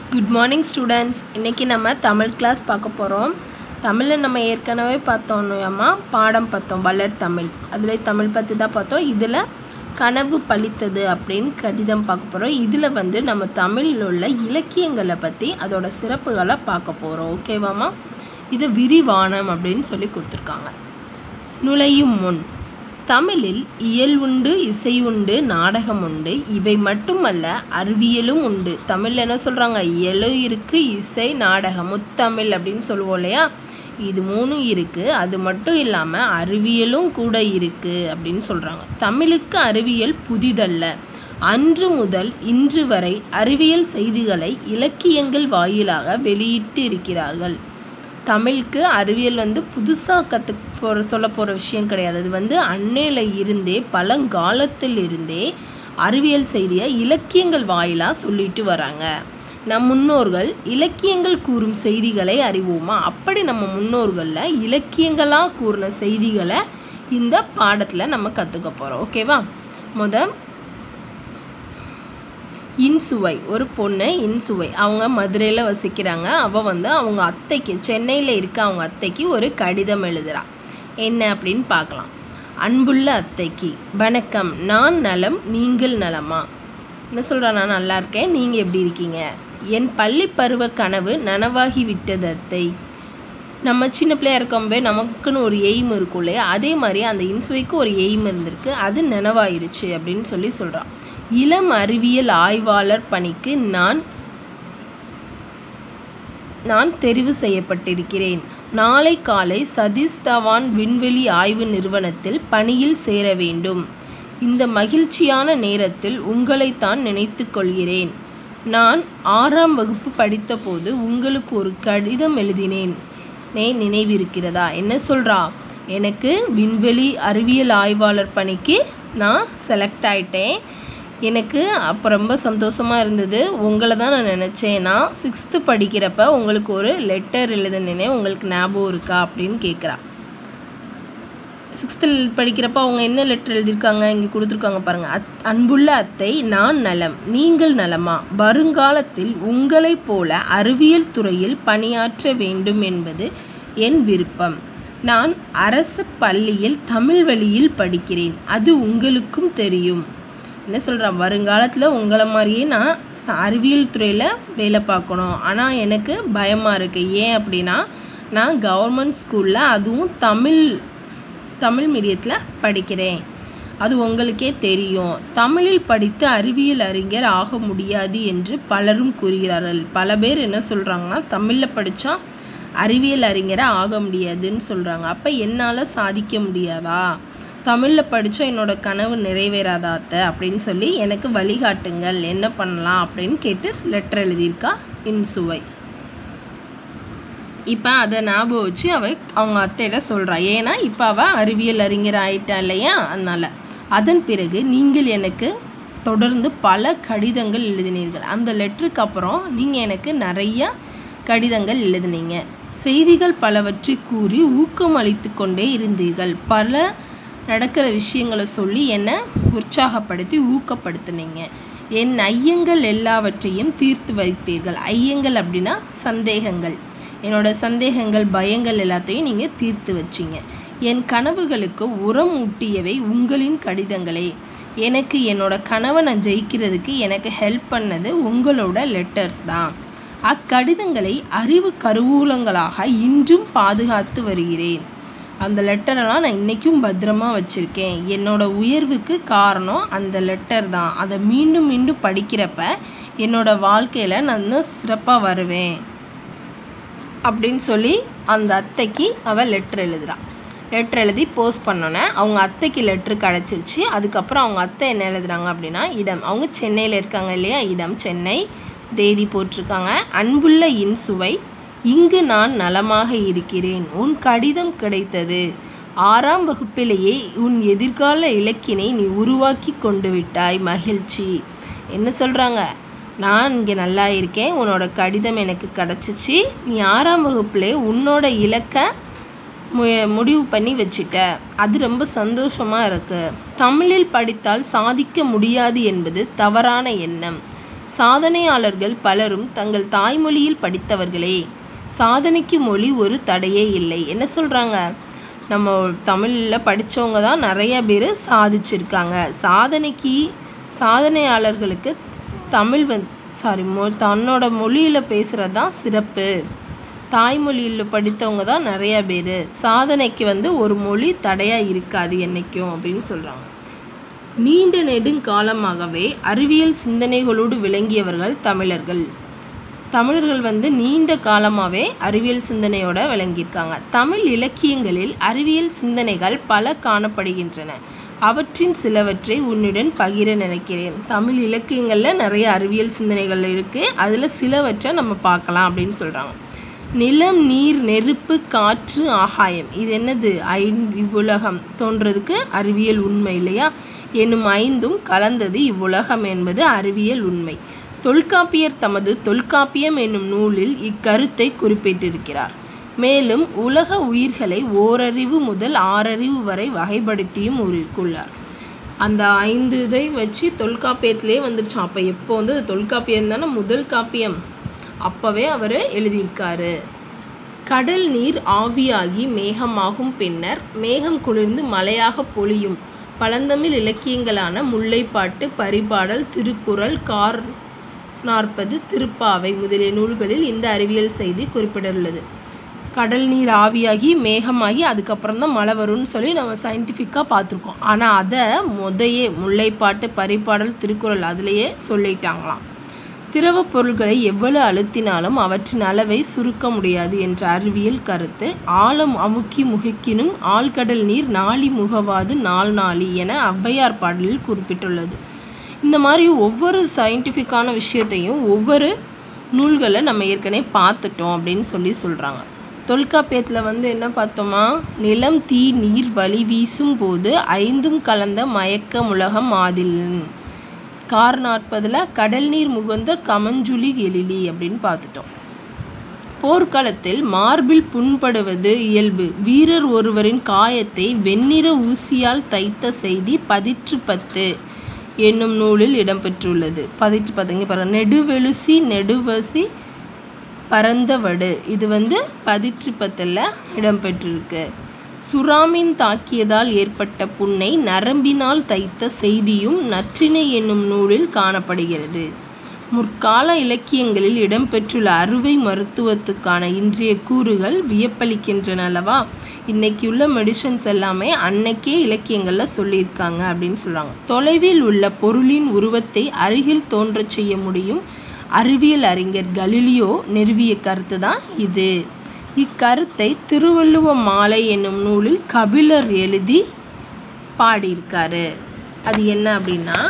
good morning students இன்றைக்கி நம்ம Tamil class பார்க்க போகிறோம் தமிழில் நம்ம ஏற்கனவே பார்த்தோம்னா பாடம் பார்த்தோம் வளர் தமிழ் அதில் தமிழ் பற்றி தான் பார்த்தோம் இதில் கனவு பழித்தது அப்படின்னு கடிதம் பார்க்க போகிறோம் இதில் வந்து நம்ம தமிழில் உள்ள இலக்கியங்களை பற்றி அதோட சிறப்புகளை பார்க்க போகிறோம் ஓகேவாம்மா இது விரிவானம் அப்படின்னு சொல்லி கொடுத்துருக்காங்க நுழையும் முன் தமிழில் இயல் உண்டு இசை உண்டு நாடகம் உண்டு இவை மட்டுமல்ல அறிவியலும் உண்டு தமிழில் என்ன சொல்கிறாங்க இயலும் இருக்குது இசை நாடகம் முத்தமிழ் அப்படின்னு சொல்லுவோம் இல்லையா இது மூணும் இருக்குது அது மட்டும் இல்லாமல் அறிவியலும் கூட இருக்குது அப்படின்னு சொல்கிறாங்க தமிழுக்கு அறிவியல் புதிதல்ல அன்று முதல் இன்று வரை அறிவியல் செய்திகளை இலக்கியங்கள் வாயிலாக வெளியிட்டு இருக்கிறார்கள் தமிழுக்கு அறிவியல் வந்து புதுசாக கற்று போகிற சொல்ல போகிற விஷயம் கிடையாது அது வந்து அன்னையில் இருந்தே பழங்காலத்தில் இருந்தே அறிவியல் செய்தியை இலக்கியங்கள் வாயிலாக சொல்லிட்டு வராங்க நம் முன்னோர்கள் இலக்கியங்கள் கூறும் செய்திகளை அறிவோமா அப்படி நம்ம முன்னோர்களில் இலக்கியங்களாக கூறின செய்திகளை இந்த பாடத்தில் நம்ம கற்றுக்க போகிறோம் ஓகேவா முத இன்சுவை ஒரு பொண்ணு இன்சுவை அவங்க மதுரையில் வசிக்கிறாங்க அவள் வந்து அவங்க அத்தைக்கு சென்னையில் இருக்க அவங்க அத்தைக்கு ஒரு கடிதம் எழுதுறா என்ன அப்படின்னு பார்க்கலாம் அன்புள்ள அத்தைக்கு வணக்கம் நான் நலம் நீங்கள் நலமா என்ன சொல்கிறா நான் நல்லா இருக்கேன் நீங்கள் எப்படி இருக்கீங்க என் பள்ளி பருவ கனவு நனவாகி விட்டது அத்தை நம்ம சின்ன பிள்ளையா இருக்கோம்பே நமக்குன்னு ஒரு எய்ம் இருக்கும் இல்லையா அதே மாதிரி அந்த இன்சுவைக்கு ஒரு எய்ம் இருந்திருக்கு அது நினைவாயிருச்சு அப்படின்னு சொல்லி சொல்கிறான் இளம் அறிவியல் ஆய்வாளர் பணிக்கு நான் நான் தெரிவு செய்யப்பட்டிருக்கிறேன் நாளை காலை சதீஷ் தவான் விண்வெளி ஆய்வு நிறுவனத்தில் பணியில் சேர வேண்டும் இந்த மகிழ்ச்சியான நேரத்தில் உங்களைத்தான் நினைத்து கொள்கிறேன் நான் ஆறாம் வகுப்பு படித்தபோது உங்களுக்கு ஒரு கடிதம் எழுதினேன் நே நினைவிருக்கிறதா என்ன சொல்கிறா எனக்கு விண்வெளி அறிவியல் ஆய்வாளர் பணிக்கு நான் செலக்ட் ஆயிட்டேன் எனக்கு அப்போ ரொம்ப சந்தோஷமாக இருந்தது உங்களை தான் நான் நினச்சேன் நான் சிக்ஸ்த்து படிக்கிறப்ப உங்களுக்கு ஒரு லெட்டர் எழுதுனேனே உங்களுக்கு ஞாபகம் இருக்கா அப்படின்னு கேட்குறா சிக்ஸ்த்தில் படிக்கிறப்ப அவங்க என்ன லெட்டர் எழுதியிருக்காங்க இங்கே கொடுத்துருக்காங்க பாருங்கள் அத் அன்புள்ள அத்தை நான் நலம் நீங்கள் நலமா வருங்காலத்தில் உங்களைப் போல அறிவியல் துறையில் பணியாற்ற வேண்டும் என்பது என் விருப்பம் நான் அரசு பள்ளியில் தமிழ் வழியில் படிக்கிறேன் அது உங்களுக்கும் தெரியும் என்ன சொல்கிறேன் வருங்காலத்தில் உங்களை மாதிரியே நான் அறிவியல் துறையில் வேலை பார்க்கணும் ஆனால் எனக்கு பயமாக இருக்குது ஏன் அப்படின்னா நான் கவர்மெண்ட் ஸ்கூலில் அதுவும் தமிழ் தமிழ் மீடியத்தில் படிக்கிறேன் அது உங்களுக்கே தெரியும் தமிழில் படித்து அறிவியல் அறிஞர் ஆக முடியாது என்று பலரும் கூறுகிறார்கள் பல பேர் என்ன சொல்கிறாங்கன்னா தமிழில் படித்தா அறிவியல் அறிஞராக ஆக முடியாதுன்னு சொல்கிறாங்க அப்போ என்னால் சாதிக்க முடியாதா தமிழில் படித்தா என்னோட கனவு நிறைவேறாதா அத்தை அப்படின்னு சொல்லி எனக்கு வழிகாட்டுங்கள் என்ன பண்ணலாம் அப்படின்னு கேட்டு லெட்டர் எழுதியிருக்கா இன்சுவை இப்போ அதை ஞாபகம் வச்சு அவள் அவங்க அத்தையிட சொல்கிறா ஏன்னா இப்போ அவள் அறிவியல் அறிஞர் ஆயிட்டா இல்லையா அதனால் அதன் பிறகு நீங்கள் எனக்கு தொடர்ந்து பல கடிதங்கள் எழுதினீர்கள் அந்த லெட்டருக்கு அப்புறம் நீங்கள் எனக்கு நிறைய கடிதங்கள் எழுதினீங்க செய்திகள் பலவற்றை கூறி ஊக்கம் அளித்து கொண்டே இருந்தீர்கள் பல நடக்கிற விஷயங்களை சொல்லி என்னை உற்சாகப்படுத்தி ஊக்கப்படுத்தினீங்க என் ஐயங்கள் எல்லாவற்றையும் தீர்த்து வைத்தீர்கள் ஐயங்கள் அப்படின்னா சந்தேகங்கள் என்னோட சந்தேகங்கள் பயங்கள் எல்லாத்தையும் நீங்கள் தீர்த்து வச்சிங்க என் கனவுகளுக்கு உரம் ஊட்டியவை உங்களின் கடிதங்களே எனக்கு என்னோட கனவை நான் ஜெயிக்கிறதுக்கு எனக்கு ஹெல்ப் பண்ணது உங்களோட லெட்டர்ஸ் தான் அக்கடிதங்களை அறிவு கருவூலங்களாக இன்றும் பாதுகாத்து வருகிறேன் அந்த லெட்டரெல்லாம் நான் இன்றைக்கும் பத்திரமா வச்சுருக்கேன் என்னோட உயர்வுக்கு காரணம் அந்த லெட்டர் தான் அதை மீண்டும் மீண்டும் படிக்கிறப்ப என்னோட வாழ்க்கையில் நான் இன்னும் சிறப்பாக வருவேன் அப்படின்னு சொல்லி அந்த அத்தைக்கு அவள் லெட்ரு எழுதுறான் லெட்ரு எழுதி போஸ்ட் பண்ணோன்னே அவங்க அத்தைக்கு லெட்ரு கிடச்சிருச்சு அதுக்கப்புறம் அவங்க அத்தை என்ன எழுதுறாங்க அப்படின்னா இடம் அவங்க சென்னையில் இருக்காங்க இல்லையா இடம் சென்னை தேதி போட்டிருக்காங்க அன்புள்ள இன்சுவை இங்கு நான் நலமாக இருக்கிறேன் உன் கடிதம் கிடைத்தது ஆறாம் வகுப்பிலேயே உன் எதிர்கால இலக்கினை நீ உருவாக்கி கொண்டு விட்டாய் மகிழ்ச்சி என்ன சொல்கிறாங்க நான் இங்கே நல்லா இருக்கேன் உன்னோட கடிதம் எனக்கு கிடச்சிச்சு நீ ஆறாம் வகுப்புலே உன்னோட இலக்கை மு முடிவு பண்ணி வச்சிட்ட அது ரொம்ப சந்தோஷமாக இருக்குது தமிழில் படித்தால் சாதிக்க முடியாது என்பது தவறான எண்ணம் சாதனையாளர்கள் பலரும் தங்கள் தாய்மொழியில் படித்தவர்களே சாதனைக்கு மொழி ஒரு தடையே இல்லை என்ன சொல்கிறாங்க நம்ம தமிழில் படித்தவங்க தான் நிறைய பேர் சாதிச்சிருக்காங்க சாதனைக்கு சாதனையாளர்களுக்கு தமிழ் வந் சாரி மொ தன்னோட மொழியில் பேசுகிறது தான் சிறப்பு தாய்மொழியில் படித்தவங்க தான் நிறைய பேர் சாதனைக்கு வந்து ஒரு மொழி தடையாக இருக்காது என்றைக்கும் அப்படின்னு சொல்கிறாங்க நீண்ட நெடுங்காலமாகவே அறிவியல் சிந்தனைகளோடு விளங்கியவர்கள் தமிழர்கள் தமிழர்கள் வந்து நீண்ட காலமாகவே அறிவியல் சிந்தனையோட விளங்கியிருக்காங்க தமிழ் இலக்கியங்களில் அறிவியல் சிந்தனைகள் பல காணப்படுகின்றன அவற்றின் சிலவற்றை உன்னுடன் பகிர நினைக்கிறேன் தமிழ் இலக்கியங்களில் நிறைய அறிவியல் சிந்தனைகள் இருக்குது அதில் சிலவற்றை நம்ம பார்க்கலாம் அப்படின்னு சொல்கிறாங்க நிலம் நீர் நெருப்பு காற்று ஆகாயம் இது என்னது ஐந் இவ்வுலகம் தோன்றதுக்கு அறிவியல் உண்மை இல்லையா என்னும் ஐந்தும் கலந்தது இவ்வுலகம் என்பது அறிவியல் உண்மை தொல்காப்பியர் தமது தொல்காப்பியம் என்னும் நூலில் இக்கருத்தை குறிப்பிட்டிருக்கிறார் மேலும் உலக உயிர்களை ஓரறிவு முதல் ஆறறிவு வரை வகைப்படுத்தியும் உள்ளார் அந்த ஐந்து இதை வச்சு தொல்காப்பியத்திலே வந்துருச்சு அப்போ எப்போ வந்து அது தொல்காப்பியம் தானே முதல் காப்பியம் அப்போவே அவர் எழுதியிருக்காரு கடல் நீர் ஆவியாகி மேகமாகும் பின்னர் மேகம் குளிர்ந்து மழையாக பொழியும் பழந்தமிழ் இலக்கியங்களான முல்லைப்பாட்டு பரிபாடல் திருக்குறள் கார் நாற்பது திருப்பாவை முதலிய நூல்களில் இந்த அறிவியல் செய்தி குறிப்பிடவுள்ளது கடல் நீர் ஆவியாகி மேகமாகி அதுக்கப்புறம் தான் மழை வரும்னு சொல்லி நம்ம சயின்டிஃபிக்காக பார்த்துருக்கோம் ஆனால் அதை முதையே முல்லைப்பாட்டு பரிபாடல் திருக்குறள் அதுலேயே சொல்லிட்டாங்களாம் திரவப் பொருள்களை எவ்வளவு அழுத்தினாலும் அவற்றின் அளவை சுருக்க முடியாது என்ற அறிவியல் கருத்து ஆழம் அமுக்கி முகிக்கினும் ஆழ்கடல் நீர் நாளி முகவாது நாள் நாளி என ஔவையார் பாடலில் குறிப்பிட்டுள்ளது இந்த மாதிரி ஒவ்வொரு சயின்டிஃபிக்கான விஷயத்தையும் ஒவ்வொரு நூல்களை நம்ம ஏற்கனவே பார்த்துட்டோம் அப்படின்னு சொல்லி சொல்கிறாங்க தொல்காப்பியத்தில் வந்து என்ன பார்த்தோமா நிலம் தீ நீர் வழி வீசும் போது ஐந்தும் கலந்த மயக்க முலகம் ஆதில் கார் நாற்பதில் கடல் நீர் முகந்த கமஞ்சுளி எழிலி அப்படின்னு பார்த்துட்டோம் போர்க்களத்தில் மார்பில் புண்படுவது இயல்பு வீரர் ஒருவரின் காயத்தை வெண்ணிற ஊசியால் தைத்த செய்தி பதிற்று பத்து என்னும் நூலில் இடம்பெற்றுள்ளது பதிற்று பத்துங்க பாருங்க நெடுவெலுசி நெடுவசி பரந்தவடு இது வந்து பதிற்று பத்தில் இடம்பெற்றிருக்கு சுறாமின் தாக்கியதால் ஏற்பட்ட புண்ணை நரம்பினால் தைத்த செய்தியும் நற்றினை என்னும் நூலில் காணப்படுகிறது முற்கால இலக்கியங்களில் இடம்பெற்றுள்ள அறுவை மருத்துவத்துக்கான இன்றைய கூறுகள் வியப்பளிக்கின்றன அல்லவா இன்னைக்கு உள்ள மெடிசன்ஸ் எல்லாமே அன்னைக்கே இலக்கியங்களில் சொல்லியிருக்காங்க அப்படின்னு சொல்கிறாங்க தொலைவில் உள்ள பொருளின் உருவத்தை அருகில் தோன்றச் செய்ய முடியும் அறிவியல் அறிஞர் கலிலியோ நிறுவிய கருத்து தான் இது இக்கருத்தை திருவள்ளுவ மாலை என்னும் நூலில் கபிலர் எழுதி பாடியிருக்காரு அது என்ன அப்படின்னா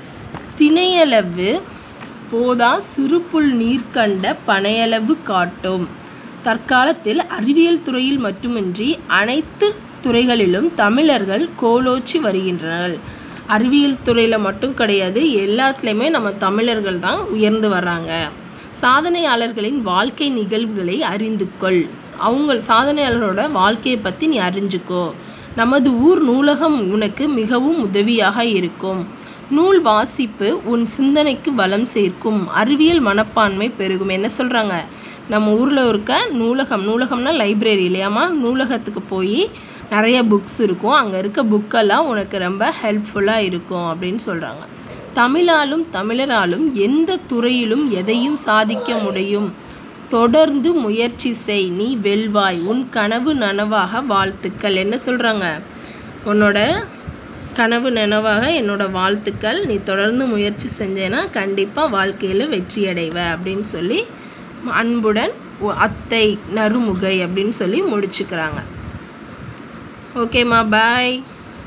திணையளவு போதா சிறுபுல் நீர் கண்ட பனையளவு காட்டும் தற்காலத்தில் அறிவியல் துறையில் மட்டுமின்றி அனைத்து துறைகளிலும் தமிழர்கள் கோலோச்சி வருகின்றனர் அறிவியல் துறையில் மட்டும் கிடையாது எல்லாத்துலேயுமே நம்ம தமிழர்கள் தான் உயர்ந்து வர்றாங்க சாதனையாளர்களின் வாழ்க்கை நிகழ்வுகளை அறிந்து கொள் அவங்க சாதனையாளரோட வாழ்க்கையை பற்றி நீ அறிஞ்சுக்கோ நமது ஊர் நூலகம் உனக்கு மிகவும் உதவியாக இருக்கும் நூல் வாசிப்பு உன் சிந்தனைக்கு பலம் சேர்க்கும் அறிவியல் மனப்பான்மை பெருகும் என்ன சொல்கிறாங்க நம்ம ஊரில் இருக்க நூலகம் நூலகம்னா லைப்ரரி இல்லையாம்மா நூலகத்துக்கு போய் நிறைய புக்ஸ் இருக்கும் அங்கே இருக்க புக்கெல்லாம் உனக்கு ரொம்ப ஹெல்ப்ஃபுல்லாக இருக்கும் அப்படின்னு சொல்கிறாங்க தமிழாலும் தமிழராலும் எந்த துறையிலும் எதையும் சாதிக்க முடியும் தொடர்ந்து முயற்சி செய் நீ வெல்வாய் உன் கனவு நனவாக வாழ்த்துக்கள் என்ன சொல்கிறாங்க உன்னோட கனவு நனவாக என்னோட வாழ்த்துக்கள் நீ தொடர்ந்து முயற்சி செஞ்சேன்னா கண்டிப்பாக வாழ்க்கையில் வெற்றி அடைவ அப்படின்னு சொல்லி அன்புடன் உ- அத்தை நறுமுகை அப்படின்னு சொல்லி முடிச்சுக்கிறாங்க ஓகேம்மா பாய்